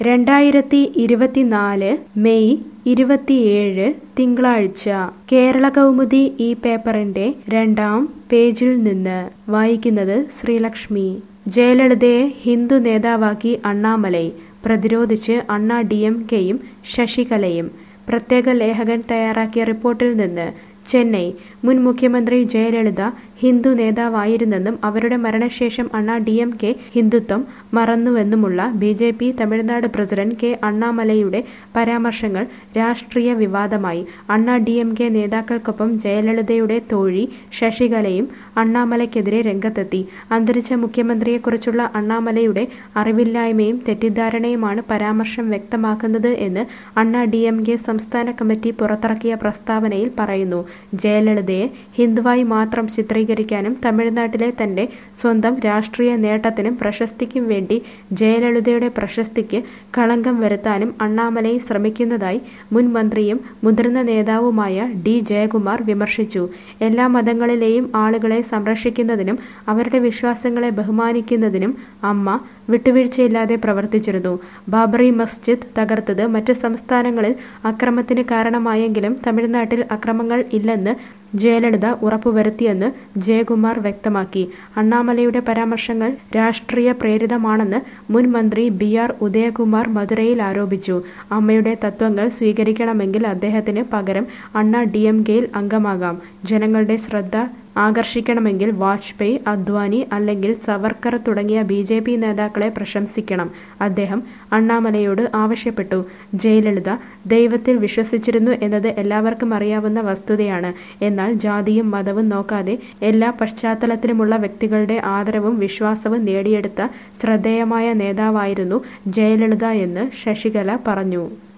രണ്ടായിരത്തി ഇരുപത്തിനാല് മെയ് ഇരുപത്തിയേഴ് തിങ്കളാഴ്ച കേരള കൗമുദി ഈ പേപ്പറിന്റെ രണ്ടാം പേജിൽ നിന്ന് വായിക്കുന്നത് ശ്രീലക്ഷ്മി ജയലളിതയെ ഹിന്ദു നേതാവാക്കി അണ്ണാമലൈ പ്രതിരോധിച്ച് അണ്ണാ ഡി എം കെയും ശശികലയും പ്രത്യേക ലേഖകൻ തയ്യാറാക്കിയ റിപ്പോർട്ടിൽ നിന്ന് ചെന്നൈ മുൻ മുഖ്യമന്ത്രി ജയലളിത ഹിന്ദു നേതാവായിരുന്നെന്നും അവരുടെ മരണശേഷം അണ്ണാ ഡി എം കെ ഹിന്ദുത്വം മറന്നുവെന്നുമുള്ള B J P Tamil Nadu president K അണ്ണാമലയുടെ പരാമർശങ്ങൾ രാഷ്ട്രീയ വിവാദമായി അണ്ണാ ഡി എം കെ നേതാക്കൾക്കൊപ്പം ജയലളിതയുടെ തോഴി ശശികലയും അണ്ണാമലയ്ക്കെതിരെ രംഗത്തെത്തി അന്തരിച്ച മുഖ്യമന്ത്രിയെക്കുറിച്ചുള്ള അണ്ണാമലയുടെ അറിവില്ലായ്മയും തെറ്റിദ്ധാരണയുമാണ് പരാമർശം വ്യക്തമാക്കുന്നത് എന്ന് അണ്ണാ ഡി എം കെ സംസ്ഥാന കമ്മിറ്റി പുറത്തിറക്കിയ പ്രസ്താവനയിൽ പറയുന്നു ജയലളിതയെ ഹിന്ദുവായി മാത്രം ചിത്രീകരിക്കാനും തമിഴ്നാട്ടിലെ തന്റെ സ്വന്തം രാഷ്ട്രീയ നേട്ടത്തിനും പ്രശസ്തിക്കും വേണ്ടി ജയലളിതയുടെ പ്രശസ്തിക്ക് കളങ്കം വരുത്താനും അണ്ണാമലൈ ശ്രമിക്കുന്നതായി മുൻ മന്ത്രിയും മുതിർന്ന നേതാവുമായ ഡി ജയകുമാർ വിമർശിച്ചു എല്ലാ മതങ്ങളിലെയും ആളുകളെ സംരക്ഷിക്കുന്നതിനും അവരുടെ വിശ്വാസങ്ങളെ ബഹുമാനിക്കുന്നതിനും അമ്മ വിട്ടുവീഴ്ചയില്ലാതെ പ്രവർത്തിച്ചിരുന്നു ബാബറി മസ്ജിദ് തകർത്തത് മറ്റ് സംസ്ഥാനങ്ങളിൽ അക്രമത്തിന് കാരണമായെങ്കിലും തമിഴ്നാട്ടിൽ അക്രമങ്ങൾ ഇല്ലെന്ന് ജയലളിത ഉറപ്പുവരുത്തിയെന്ന് ജയകുമാർ വ്യക്തമാക്കി അണ്ണാമലയുടെ പരാമർശങ്ങൾ രാഷ്ട്രീയ പ്രേരിതമാണെന്ന് മുൻ മന്ത്രി ബി ആർ ഉദയകുമാർ മധുരയിൽ ആരോപിച്ചു അമ്മയുടെ തത്വങ്ങൾ സ്വീകരിക്കണമെങ്കിൽ അദ്ദേഹത്തിന് പകരം അണ്ണ ഡി എം കെയിൽ അംഗമാകാം ജനങ്ങളുടെ ശ്രദ്ധ ആകർഷിക്കണമെങ്കിൽ വാജ്പേയി അദ്വാനി അല്ലെങ്കിൽ സവർക്കർ തുടങ്ങിയ ബി ജെ പി നേതാക്കളെ പ്രശംസിക്കണം അദ്ദേഹം അണ്ണാമലയോട് ആവശ്യപ്പെട്ടു ജയലളിത ദൈവത്തിൽ വിശ്വസിച്ചിരുന്നു എന്നത് എല്ലാവർക്കും അറിയാവുന്ന വസ്തുതയാണ് എന്നാൽ ജാതിയും മതവും നോക്കാതെ എല്ലാ പശ്ചാത്തലത്തിലുമുള്ള വ്യക്തികളുടെ ആദരവും വിശ്വാസവും നേടിയെടുത്ത ശ്രദ്ധേയമായ നേതാവായിരുന്നു ജയലളിത എന്ന് ശശികല പറഞ്ഞു